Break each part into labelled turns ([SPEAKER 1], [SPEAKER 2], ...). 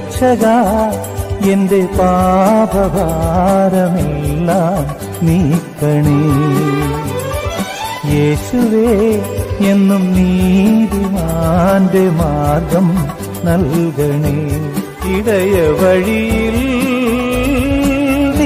[SPEAKER 1] രക്ഷക എന്റെ പാപഭാരമെല്ലാം നീക്കണേ യേശുവേ എന്നും നീതിമാന്റെ മാർഗം നൽകണേ ഇടയ വഴിയിൽ നീ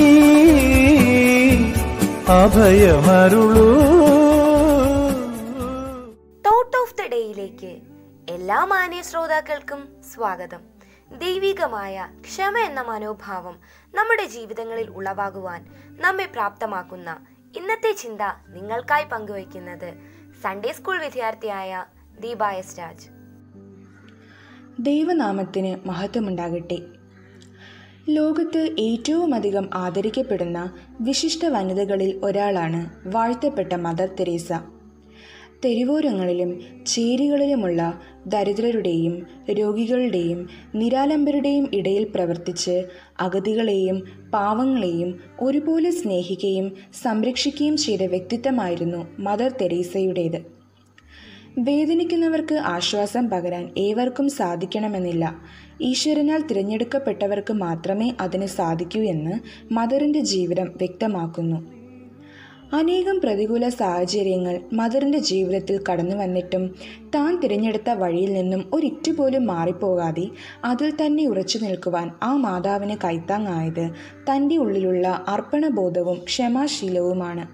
[SPEAKER 1] അഭയമരുളൂ
[SPEAKER 2] തോട്ട് ഓഫ് ദ ഡേയിലേക്ക് എല്ലാ മാന്യ ശ്രോതാക്കൾക്കും സ്വാഗതം ദൈവികമായ ക്ഷമ എന്ന മനോഭാവം നമ്മുടെ ജീവിതങ്ങളിൽ ഉളവാകുവാൻ നമ്മെ പ്രാപ്തമാക്കുന്ന ഇന്നത്തെ ചിന്ത നിങ്ങൾക്കായി പങ്കുവയ്ക്കുന്നത് സൺഡേ സ്കൂൾ വിദ്യാർത്ഥിയായ ദീപ എസ് രാജ്
[SPEAKER 3] ദൈവനാമത്തിന് മഹത്വമുണ്ടാകട്ടെ ലോകത്ത് ഏറ്റവുമധികം ആദരിക്കപ്പെടുന്ന വിശിഷ്ട വനിതകളിൽ ഒരാളാണ് വാഴ്ത്തപ്പെട്ട മദർ തെരേസ തെരുവോരങ്ങളിലും ചേരികളിലുമുള്ള ദരിദ്രരുടെയും രോഗികളുടെയും നിരാലംബരുടെയും ഇടയിൽ പ്രവർത്തിച്ച് അഗതികളെയും പാവങ്ങളെയും ഒരുപോലെ സ്നേഹിക്കുകയും സംരക്ഷിക്കുകയും ചെയ്ത വ്യക്തിത്വമായിരുന്നു മദർ തെരേസയുടേത് വേദനിക്കുന്നവർക്ക് ആശ്വാസം പകരാൻ ഏവർക്കും സാധിക്കണമെന്നില്ല ഈശ്വരനാൽ തിരഞ്ഞെടുക്കപ്പെട്ടവർക്ക് മാത്രമേ അതിന് സാധിക്കൂ എന്ന് മദറിൻ്റെ ജീവിതം വ്യക്തമാക്കുന്നു അനേകം പ്രതികൂല സാഹചര്യങ്ങൾ മദറിൻ്റെ ജീവിതത്തിൽ കടന്നു വന്നിട്ടും താൻ തിരഞ്ഞെടുത്ത വഴിയിൽ നിന്നും ഒരിറ്റു പോലും മാറിപ്പോകാതെ അതിൽ തന്നെ ഉറച്ചു നിൽക്കുവാൻ ആ മാതാവിന് കൈത്താങ്ങായത് തൻ്റെ ഉള്ളിലുള്ള അർപ്പണബോധവും ക്ഷമാശീലവുമാണ്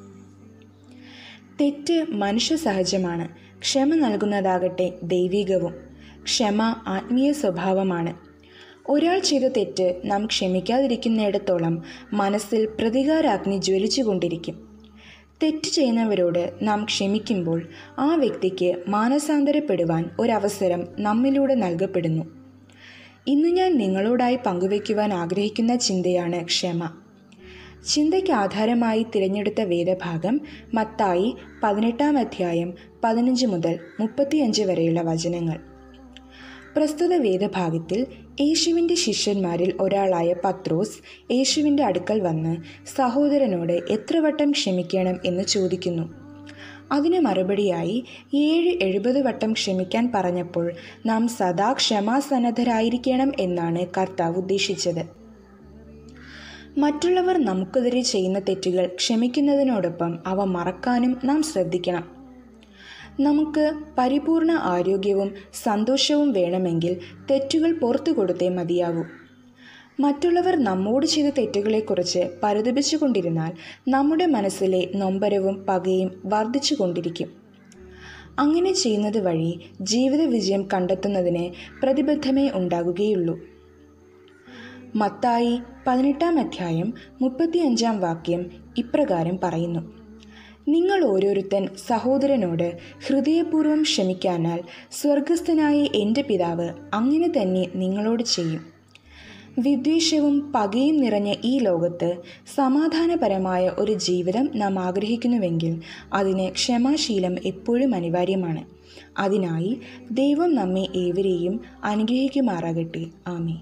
[SPEAKER 3] തെറ്റ് മനുഷ്യ സഹജമാണ് ക്ഷമ നൽകുന്നതാകട്ടെ ദൈവികവും ക്ഷമ ആത്മീയ സ്വഭാവമാണ് ഒരാൾ ചെയ്ത തെറ്റ് നാം ക്ഷമിക്കാതിരിക്കുന്നിടത്തോളം മനസ്സിൽ പ്രതികാരാഗ്നി ജ്വലിച്ചുകൊണ്ടിരിക്കും തെറ്റ് ചെയ്യുന്നവരോട് നാം ക്ഷമിക്കുമ്പോൾ ആ വ്യക്തിക്ക് മാനസാന്തരപ്പെടുവാൻ ഒരവസരം നമ്മിലൂടെ നൽകപ്പെടുന്നു ഇന്ന് ഞാൻ നിങ്ങളോടായി പങ്കുവയ്ക്കുവാൻ ആഗ്രഹിക്കുന്ന ചിന്തയാണ് ക്ഷമ ചിന്തയ്ക്ക് ആധാരമായി തിരഞ്ഞെടുത്ത വേദഭാഗം മത്തായി പതിനെട്ടാം അധ്യായം പതിനഞ്ച് മുതൽ മുപ്പത്തിയഞ്ച് വരെയുള്ള വചനങ്ങൾ പ്രസ്തുത വേദഭാഗത്തിൽ യേശുവിൻ്റെ ശിഷ്യന്മാരിൽ ഒരാളായ പത്രോസ് യേശുവിൻ്റെ അടുക്കൽ വന്ന് സഹോദരനോട് എത്ര വട്ടം ക്ഷമിക്കണം എന്ന് ചോദിക്കുന്നു അതിന് മറുപടിയായി ഏഴ് എഴുപത് വട്ടം ക്ഷമിക്കാൻ പറഞ്ഞപ്പോൾ നാം സദാ ക്ഷമാസന്നദ്ധരായിരിക്കണം എന്നാണ് കർത്താവ് ഉദ്ദേശിച്ചത് മറ്റുള്ളവർ നമുക്കെതിരെ ചെയ്യുന്ന തെറ്റുകൾ ക്ഷമിക്കുന്നതിനോടൊപ്പം അവ മറക്കാനും നാം ശ്രദ്ധിക്കണം നമുക്ക് പരിപൂർണ ആരോഗ്യവും സന്തോഷവും വേണമെങ്കിൽ തെറ്റുകൾ പുറത്തു കൊടുത്തേ മതിയാകൂ മറ്റുള്ളവർ നമ്മോട് ചെയ്ത തെറ്റുകളെക്കുറിച്ച് പരിതപിച്ചു കൊണ്ടിരുന്നാൽ നമ്മുടെ മനസ്സിലെ നൊമ്പരവും പകയും വർദ്ധിച്ചു കൊണ്ടിരിക്കും അങ്ങനെ ചെയ്യുന്നത് വഴി ജീവിത വിജയം കണ്ടെത്തുന്നതിന് പ്രതിബദ്ധമേ ഉണ്ടാകുകയുള്ളൂ മത്തായി പതിനെട്ടാം അധ്യായം മുപ്പത്തിയഞ്ചാം വാക്യം ഇപ്രകാരം പറയുന്നു നിങ്ങൾ ഓരോരുത്തൻ സഹോദരനോട് ഹൃദയപൂർവ്വം ക്ഷമിക്കാനാൽ സ്വർഗസ്ഥനായ എൻ്റെ പിതാവ് അങ്ങനെ തന്നെ നിങ്ങളോട് ചെയ്യും വിദ്വേഷവും പകയും നിറഞ്ഞ ഈ ലോകത്ത് സമാധാനപരമായ ഒരു ജീവിതം നാം ആഗ്രഹിക്കുന്നുവെങ്കിൽ അതിന് ക്ഷമാശീലം എപ്പോഴും അനിവാര്യമാണ് അതിനായി ദൈവം നമ്മെ ഏവരെയും അനുഗ്രഹിക്കുമാറാകട്ടെ ആമേ